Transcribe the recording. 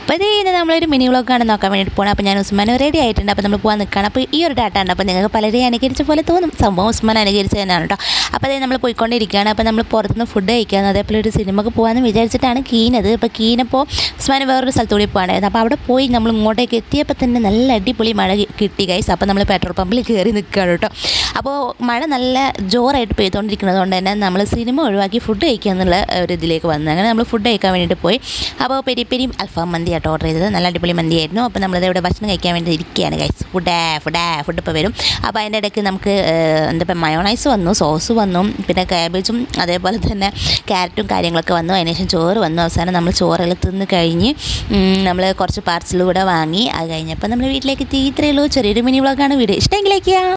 അപ്പോൾ ഇത് ചെയ്യുന്നത് നമ്മളൊരു മിനി വ്ളോഗാണ് നോക്കാൻ വേണ്ടിയിട്ട് പോകണം അപ്പോൾ ഞാൻ ഉസ്മാൻ റെഡി ആയിട്ടുണ്ട് അപ്പോൾ നമ്മൾ പോകാൻ നിൽക്കുകയാണ് അപ്പോൾ ഈ ഒരു ഡാറ്റ ഉണ്ട് അപ്പോൾ നിങ്ങൾക്ക് പലരെയും അനുകരിച്ച പോലെ തോന്നും സംഭവം ഉസ്മാൻ അനുകരിച്ച് തന്നെയാണ് കേട്ടോ അപ്പോൾ അതേ നമ്മൾ പോയിക്കൊണ്ടിരിക്കുകയാണ് അപ്പോൾ നമ്മൾ പുറത്തുനിന്ന് ഫുഡ് കഴിക്കാമെന്ന് അതേപോലെ ഒരു സിനിമക്ക് പോകാമെന്ന് വിചാരിച്ചിട്ടാണ് കീനത് അപ്പോൾ കീനപ്പോൾ ഉസ്മാൻ വേറൊരു സ്ഥലത്തൂടി പോകാനായിരുന്നു അപ്പോൾ അവിടെ പോയി നമ്മൾ ഇങ്ങോട്ടേക്ക് എത്തിയപ്പോൾ തന്നെ നല്ല അടിപൊളി മഴ കി- കിട്ടി ഗൈസ് അപ്പോൾ നമ്മൾ പെട്രോൾ പമ്പിൽ കയറി നിൽക്കുകയാണ് കേട്ടോ അപ്പോൾ മഴ നല്ല ജോറായിട്ട് പെയ്തുകൊണ്ടിരിക്കുന്നത് കൊണ്ട് തന്നെ നമ്മൾ സിനിമ ഒഴിവാക്കി ഫുഡ് കഴിക്കുക എന്നുള്ള ഒരു ഇതിലേക്ക് വന്നു അങ്ങനെ നമ്മൾ ഫുഡ് കഴിക്കാൻ വേണ്ടിയിട്ട് പോയി അപ്പോൾ പെരി പെരിയും അൽഫാം മന്തി ആട്ടോ ഓർഡർ ചെയ്തത് നല്ല അടിപൊളി മന്തിയായിരുന്നു അപ്പോൾ നമ്മളിത് ഇവിടെ ഭക്ഷണം കഴിക്കാൻ വേണ്ടി ഇരിക്കുകയാണ് ഗൈസ് ഫുഡേ ഫുഡേ ഫുഡ് ഇപ്പോൾ വരും അപ്പോൾ അതിൻ്റെ ഇടയ്ക്ക് നമുക്ക് ഏഹ്, എന്താ പറയുക മയോണൈസ് വന്നു സോസ് വന്നു പിന്നെ കാബേജും അതേപോലെ തന്നെ ക്യാരറ്റും കാര്യങ്ങളൊക്കെ വന്നു അതിനുശേഷം ചോറ് വന്നു അവസാനം നമ്മൾ ചോറെല്ലാം തിന്ന് കഴിഞ്ഞ് നമ്മൾ കുറച്ച് പാർസൽ കൂടെ വാങ്ങി അത് കഴിഞ്ഞപ്പോൾ നമ്മൾ വീട്ടിലേക്ക് എത്തി ഇത്രയേ ഉള്ളൂ ചെറിയൊരു മിനി വ്ളോഗാണ് വീഡിയോ ഇഷ്ടമെങ്കിലേക്കാ